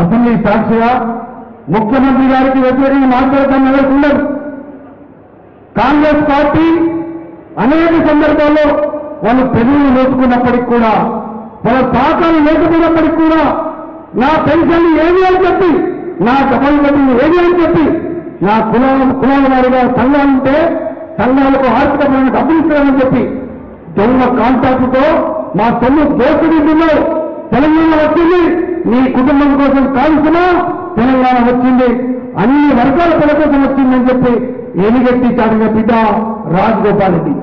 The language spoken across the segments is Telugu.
అసెంబ్లీ సాక్షిగా ముఖ్యమంత్రి గారికి వ్యతిరేకంగా మాట్లాడతాం ఎవరికి ఉండదు కాంగ్రెస్ పార్టీ అనేక సందర్భాల్లో వాళ్ళు పెదవులు నోచుకున్నప్పటికి కూడా వాళ్ళ సహకారం లేకపోయినప్పటికి కూడా నా పెన్షన్ ఏది అని చెప్పి నా డబ్బులు కట్టింది ఏది అని చెప్పి నా కులాల కులాల వారిగా సంఘాలు ఉంటే సంఘాలకు ఆర్థికమైన డబ్బులు ఇస్తారని చెప్పి దొంగ కాంట్రాక్టుతో మా సొమ్ము దోపిడీలో తెలంగాణ వచ్చింది నీ కుటుంబం కోసం కాల్సినా తెలంగాణ వచ్చింది అన్ని వర్గాల పిల్ల కోసం వచ్చిందని చెప్పి ఎనిగెత్తి చాటిన బిడ్డ రాజగోపాల్ రెడ్డి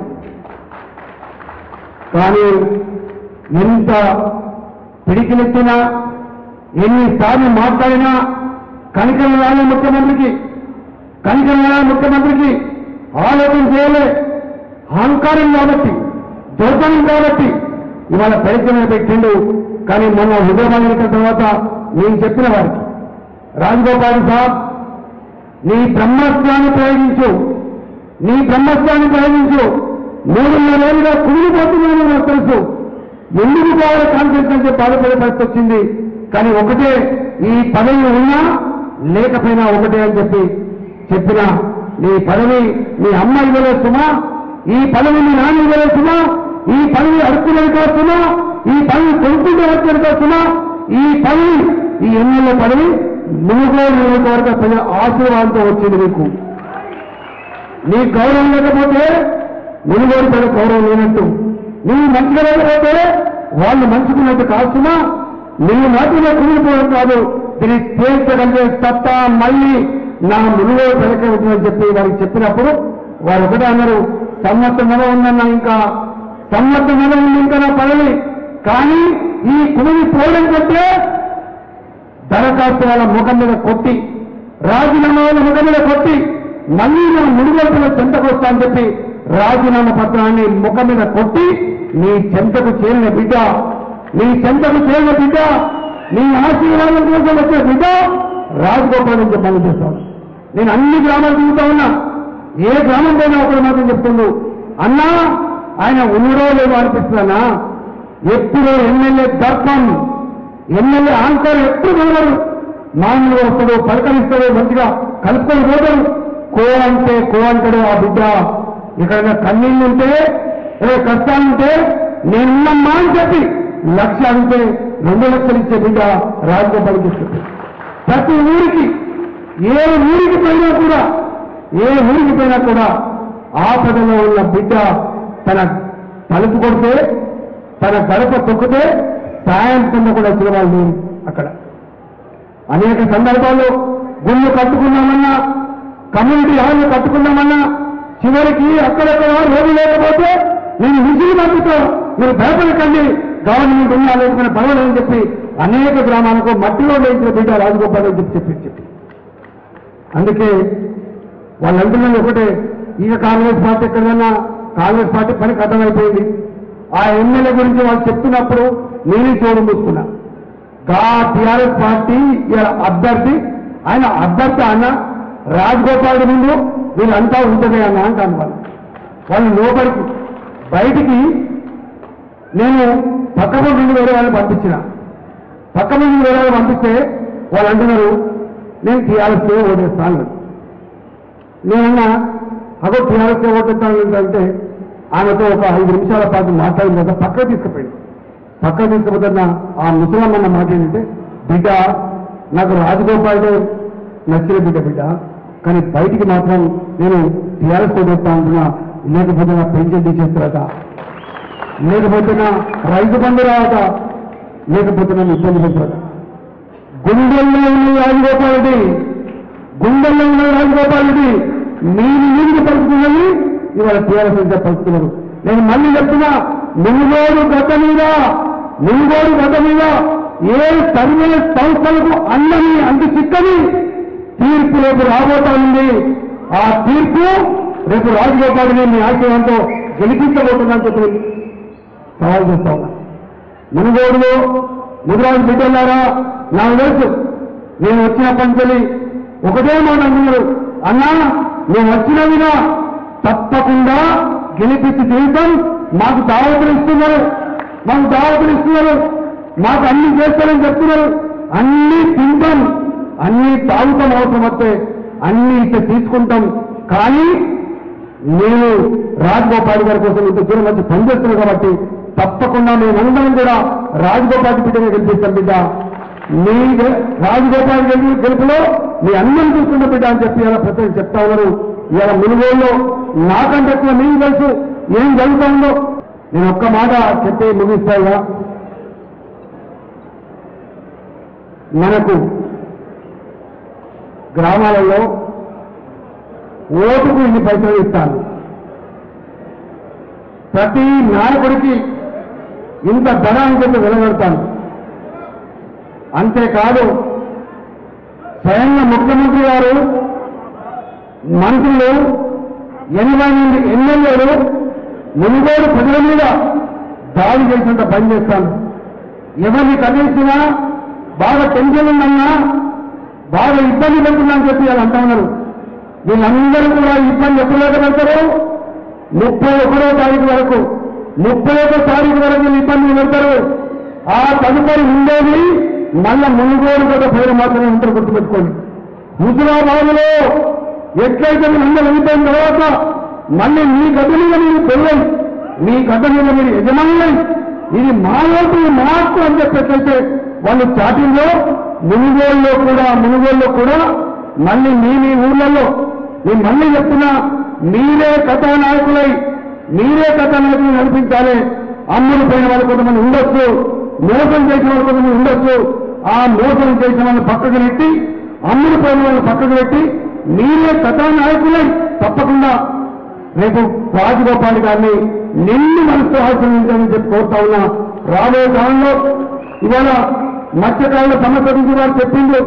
కానీ ఎంత పిడికిలెత్తినా ఎన్నిసార్లు మాట్లాడినా కనికరం రాని ముఖ్యమంత్రికి కనికరం రాని ముఖ్యమంత్రికి ఆలోచన చేయలే అహంకారం కాబట్టి దౌర్జన్యం కాబట్టి ఇవాళ పరిచయం పెట్టిండు కానీ మొన్న హైదరాబాద్ ఎన్నికల తర్వాత నేను చెప్పిన వారికి రాజగోపాల్ సాబ్ నీ బ్రహ్మాస్త్రాన్ని ప్రయోగించు నీ బ్రహ్మాస్త్రాన్ని ప్రయోగించు మూడున్నరేళ్ళుగా కుమిలిపోతున్నాను నాకు తెలుసు ఎందుకు కావాలి కాన్ఫిడెన్స్ అంటే బాధపడే పరిస్థితి వచ్చింది కానీ ఒకటే ఈ పదవి ఉన్నా లేకపోయినా ఒకటే అని చెప్పి చెప్పిన నీ పదవి మీ అమ్మ ఇవ్వలేదు సుమా ఈ పదవి మీ నాన్న ఇవ్వలేదు సుమా ఈ పదవి అడుక్కునేది కోసమా ఈ పదవి కొనుక్కుంటే వచ్చేది కోసమా ఈ పదవి ఈ ఎమ్మెల్యే పదవి మునుగోడు నియోజకవర్గ ప్రజల ఆశీర్వాదంతో వచ్చింది నీకు నీ గౌరవం లేకపోతే మునుగోడు ప్రజల గౌరవం లేనట్టు నువ్వు మంచిగా లేకపోతే వాళ్ళు మంచుకున్నట్టు కాల్చుమా నువ్వు మాత్రమే కుమిలిపోవడం కాదు దీన్ని తేల్చగలిగే సత్తా మళ్ళీ నా మునుగోడు ప్రజలకే వచ్చిందని చెప్పి వారికి చెప్పినప్పుడు వారు ఒకటే అన్నారు సమ్మతంగా ఉందన్నా ఇంకా సమ్మతంగా ఉంది ఇంకా నా పదవి కానీ ఈ కుమిలి పోవడం కంటే దరఖాస్తు వాళ్ళ ముఖం మీద కొట్టి రాజీనామా వాళ్ళ ముఖం మీద కొట్టి మళ్ళీ మనం ముడిగొల్పుల చెంతకు వస్తా అని చెప్పి రాజీనామా పత్రాన్ని ముఖం మీద కొట్టి నీ చెంతకు చేరిన బిడ్డ నీ చెంతకు చేరిన బిడ్డ నీ ఆశీర్వాదం కోసం వచ్చిన బిడ్డ రాజగోపాల్ అని చెప్పాలని చేస్తాను నేను అన్ని గ్రామాలు తిరుగుతా ఉన్నా ఏ గ్రామం పోయినా ఒకరు మాత్రం చెప్తుండు అన్నా ఆయన ఉన్నడో లేదో అనిపిస్తుందన్నా ఎప్పుడో ఎమ్మెల్యే దర్పం ఎమ్మెల్యే ఆంకర్ ఎప్పుడు వెళ్ళరు మామూలుగా వస్తాడు పలకరిస్తాడు మంచిగా కలుపుకొని పోతాడు కో అంటే కో అంటాడు ఆ బిడ్డ ఎక్కడైనా కన్నీళ్ళు ఉంటే ఏదో కష్టాలుంటే నేనున్నమ్మా అని చెప్పి లక్ష అంటే రెండు లక్షలు ఇచ్చే బిడ్డ రాజగోపాల్ ఇస్తుంది ప్రతి ఊరికి ఏ ఊరికి పోయినా కూడా ఏ ఊరికి పోయినా కూడా ఆపదలో ఉన్న బిడ్డ తన తలుపు కొడితే తన గడప తొక్కితే సాయం కింద కూడా వచ్చిన వాళ్ళు అక్కడ అనేక సందర్భాల్లో గుళ్ళు కట్టుకున్నామన్నా కమ్యూనిటీ హాల్ కట్టుకున్నామన్నా చివరికి అక్కడక్కడ రోడ్డు లేకపోతే నేను విసిరి పంపితో మీరు భయపడకండి గవర్నమెంట్ ఉన్నా లేకపోతే పర్వాలేదని చెప్పి అనేక గ్రామాలకు మట్టిలో లేచిన బిడ్డ రాజగోపాల్ అని చెప్పి చెప్పి చెప్పి అందుకే వాళ్ళు అంటున్నది ఒకటే ఇక కాంగ్రెస్ పార్టీ ఎక్కడైనా కాంగ్రెస్ పార్టీ పనికి అర్థమైపోయింది ఆ ఎమ్మెల్యే గురించి వాళ్ళు చెప్తున్నప్పుడు నేనే చూడడం చూసుకున్నా గా టిఆర్ఎస్ పార్టీ ఇలా అభ్యర్థి ఆయన అభ్యర్థి అన్న రాజగోపాల్ ముందు వీళ్ళంతా ఉంటుంది అన్న అంటాను వాళ్ళు వాళ్ళు లోపలికి బయటికి నేను పక్క నుండి వేరే వాళ్ళని పంపించిన పక్క నుండి వేరే వాళ్ళు పంపిస్తే వాళ్ళు అంటున్నారు నేను టీఆర్ఎస్కే ఓటేస్తాను అన్నారు. నేనన్నా అదో టీఆర్ఎస్కే ఓటేస్తాను అంటే ఆమెతో ఒక ఐదు నిమిషాల పాటు మాట్లాడిన తర్వాత పక్క తీసుకుపోయింది పక్క తీసుకుపోతున్న ఆ ముసలమ్మన్న మాట ఏంటంటే బిడ్డ నాకు రాజగోపాల్ నచ్చిన బిడ్డ బిడ్డ కానీ బయటికి మాత్రం నేను టీఆర్ఎస్ ఓటేస్తా ఉంటున్నా లేకపోతే నా పెన్షన్ తీసేస్తారట లేకపోతే నా రైతు బంధు రావట లేకపోతే నన్ను ఇబ్బంది పెడతారట గుండెల్లో ఉన్న రాజగోపాల్ రెడ్డి గుండెల్లో ఉన్న రాజగోపాల్ రెడ్డి మీరు నీరు పలుకుతున్నది ఇవాళ టీఆర్ఎస్ ఇంకా పలుకుతున్నారు నేను మళ్ళీ చెప్తున్నా మునుగోడు గత మీద మునుగోడు గత మీద ఏ సర్వే సంస్థలకు అన్నని అంత చిక్కని తీర్పు రేపు రాబోతా ఉంది ఆ తీర్పు రేపు రాజగోపాల్ రెడ్డి మీ ఆశయంతో గెలిపించబోతుందని చెప్పి సవాల్ చేస్తా ఉన్నా మునుగోడులో ముదిరాజు బిడ్డలారా నాకు తెలుసు నేను వచ్చినప్పటి నుంచి ఒకటే మాట అంటున్నారు అన్నా నేను వచ్చినవిగా తప్పకుండా గెలిపించి తీర్థం మాకు దావతులు ఇస్తున్నారు మాకు దావతులు ఇస్తున్నారు మాకు అన్ని చేస్తారని చెప్తున్నారు అన్ని తింటాం అన్ని తాగుతాం అవసరం వస్తే అన్ని ఇట్లా తీసుకుంటాం కానీ నేను రాజగోపాల్ గారి కోసం ఇంత దూరం వచ్చి పనిచేస్తున్నాను కాబట్టి తప్పకుండా మేమందరం కూడా రాజగోపాల్ బిడ్డగా గెలిపిస్తాం బిడ్డ మీ గె- రాజగోపాల్ గెలుపు గెలుపులో మీ అందరం చూస్తున్న బిడ్డ అని చెప్పి ఇలా ప్రతి చెప్తా ఉన్నారు ఇలా మునుగోల్లో నాకంటే ఎక్కువ మీకు తెలుసు ఏం జరుగుతుందో నేను ఒక్క మాట చెప్పి ముగిస్తాగా మనకు గ్రామాలలో ఓటుకు ఇన్ని పైసలు ఇస్తాను ప్రతి నాయకుడికి ఇంత ధర అని చెప్పి వెలగడతాను అంతేకాదు స్వయంగా ముఖ్యమంత్రి గారు మంత్రులు ఎనభై మంది ఎమ్మెల్యేలు మునుగోడు ప్రజల మీద దాడి చేసినంత పని చేస్తాను ఎవరిని కదిలించినా బాగా టెన్షన్ ఉందన్నా బాగా ఇబ్బంది పెడుతున్నా అని చెప్పి వాళ్ళు అంటా ఉన్నారు వీళ్ళందరూ కూడా ఇబ్బంది ఎప్పుడు దాకా పెడతారు ముప్పై ఒకటో తారీఖు వరకు ముప్పై ఒకటో తారీఖు వరకు వీళ్ళు ఇబ్బందులు పెడతారు ఆ తదుపరి ఉండేది మళ్ళా మునుగోడు కూడా పేరు మాత్రమే ఉంటారు గుర్తుపెట్టుకోండి హుజురాబాదులో ఎట్లయితే మీరు అందరూ వెళ్ళిపోయిన తర్వాత మళ్ళీ మీ గడ్డ మీద మీరు పెళ్ళం మీ గడ్డ మీద మీరు యజమానులై ఇది మా ఓటు మాకు అని చెప్పేట్లయితే వాళ్ళు చాటింగ్లో మునుగోళ్ళలో కూడా మునుగోళ్ళలో కూడా మళ్ళీ మీ మీ ఊళ్ళల్లో నేను మళ్ళీ చెప్తున్నా మీరే కథానాయకులై మీరే కథానాయకులు నడిపించాలి అమ్ముడు పోయిన వాళ్ళు కొంతమంది ఉండొచ్చు మోసం చేసిన వాళ్ళు కొంతమంది ఉండొచ్చు ఆ మోసం చేసిన వాళ్ళని పక్కకు నెట్టి అమ్ముడు పోయిన వాళ్ళని పక్కకు పెట్టి మీరే కథానాయకులై తప్పకుండా రేపు రాజగోపాల్ గారిని నిన్ను మనసుతో ఆశ్రయించాలని చెప్పి కోరుతా ఉన్నా రాబోయే కాలంలో ఇవాళ మత్స్యకారుల సమస్య గురించి వారు చెప్పిండు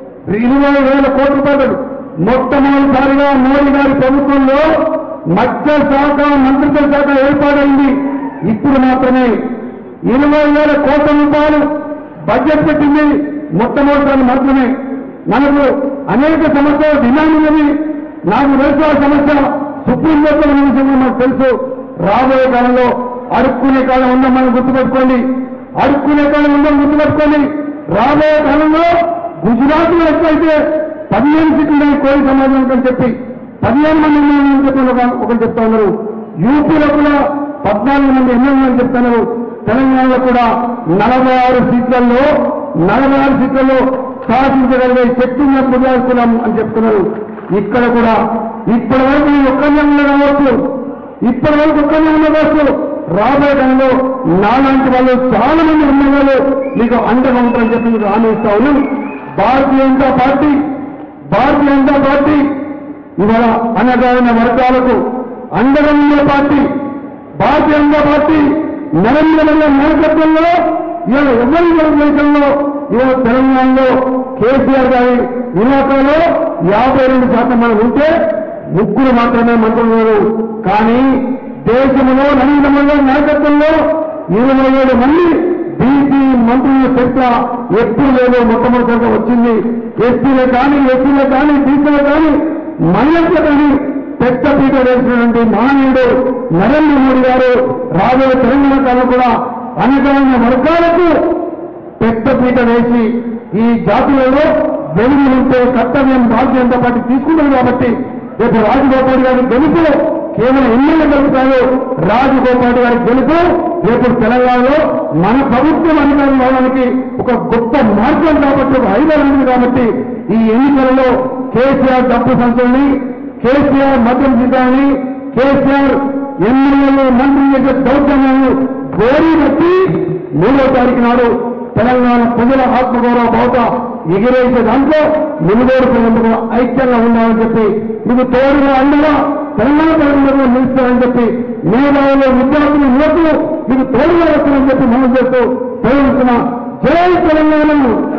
ఇరవై వేల కోట్ల రూపాయలు మొట్టమొదటిసారిగా మోడీ గారి ప్రభుత్వంలో మత్స్య శాఖ మంత్రిత్వ శాఖ ఏర్పాటైంది ఇప్పుడు మాత్రమే ఇరవై వేల కోట్ల రూపాయలు బడ్జెట్ పెట్టింది మొట్టమొదటిసారి మాత్రమే మనకు అనేక సమస్యలు డిమాండ్ ఉన్నది నాకు తెలుసు ఆ సమస్య సుప్రీంకోర్టులో ఉన్న విషయంలో మనకు తెలుసు రాబోయే కాలంలో అడుక్కునే కాలం ఉందని మనం గుర్తుపెట్టుకోండి అడుక్కునే కాలం ఉందని గుర్తుపెట్టుకోండి రాబోయే కాలంలో గుజరాత్ లో ఎట్లయితే పదిహేను సీట్లు ఉన్నాయి కోరి సమాజానికి అని చెప్పి పదిహేను మంది ఎమ్మెల్యేలు చెప్పి ఒక- ఒకరు చెప్తా ఉన్నారు యూపీలో కూడా పద్నాలుగు మంది ఎమ్మెల్యేలు అని చెప్తున్నారు తెలంగాణలో కూడా నలభై ఆరు సీట్లలో నలభై ఆరు సీట్లలో శాసించగలిగే శక్తి ఉన్న ప్రజాకులం అని చెప్తున్నారు ఇక్కడ కూడా ఇప్పటి వరకు ఈ ఒక్కనే ఉండవచ్చు ఇప్పటి వరకు ఒక్కనే ఉండవచ్చు రాబోయే కాలంలో నాలాంటి వాళ్ళు చాలా మంది ఎమ్మెల్యేలు మీకు అండగా ఉంటారని చెప్పి మీకు హామీ ఇస్తా ఉన్నాం భారతీయ జనతా పార్టీ భారతీయ జనతా పార్టీ ఇవాళ అనగారిన వర్గాలకు అండగా ఉండే పార్టీ భారతీయ జనతా పార్టీ నరేంద్ర మోదీ నాయకత్వంలో ఇవాళ ఎవరి దేశంలో ఇవాళ తెలంగాణలో కేసీఆర్ గారి ఇలాకాలో యాభై రెండు శాతం మనం ఉంటే ముగ్గురు మాత్రమే మంత్రులు ఉన్నారు కానీ దేశంలో నరేంద్ర మోదీ గారి నాయకత్వంలో ఇరవై ఏడు మంది బీసీ మంత్రుల చర్చ ఎప్పుడు లేదో మొట్టమొదటిగా వచ్చింది ఎస్సీలే కానీ ఎస్సీలే కానీ బీసీలే కానీ మహిళలే కానీ పెద్ద పీట వేసినటువంటి మహనీయుడు నరేంద్ర మోడీ గారు రాబోయే తెలంగాణ కాలం కూడా అనగారిన వర్గాలకు పెద్ద పీట వేసి ఈ జాతులలో వెలుగు ఉంటే కర్తవ్యం భారతీయ జనతా పార్టీ తీసుకుంటుంది కాబట్టి రేపు రాజగోపాల్ గారి గెలుపు కేవలం ఎమ్మెల్యే గెలుపుతారు రాజగోపాల్ గారి గెలుపు రేపు తెలంగాణలో మన ప్రభుత్వం అధికారం రావడానికి ఒక గొప్ప మార్గం కాబట్టి ఒక ఐదర్ ఉంది కాబట్టి ఈ ఎన్నికలలో కేసీఆర్ డబ్బు సంఖ్యల్ని కేసీఆర్ మద్యం సిద్ధాన్ని కేసీఆర్ ఎమ్మెల్యేలు మంత్రులు చేసే దౌర్జన్యాలను గోరీ బట్టి మూడో తారీఖు నాడు తెలంగాణ ప్రజల ఆత్మగౌరవ బహుత ఎగిరేసే దాంట్లో మునుగోడు ప్రజలు ఐక్యంగా ఉండాలని చెప్పి మీకు తోడుగా అండగా తెలంగాణ ప్రజలందరూ నిలుస్తారని చెప్పి మేధావులు విద్యార్థులు యువకులు మీకు తోడుగా వస్తారని చెప్పి మనం చేస్తూ సేవిస్తున్న జై తెలంగాణ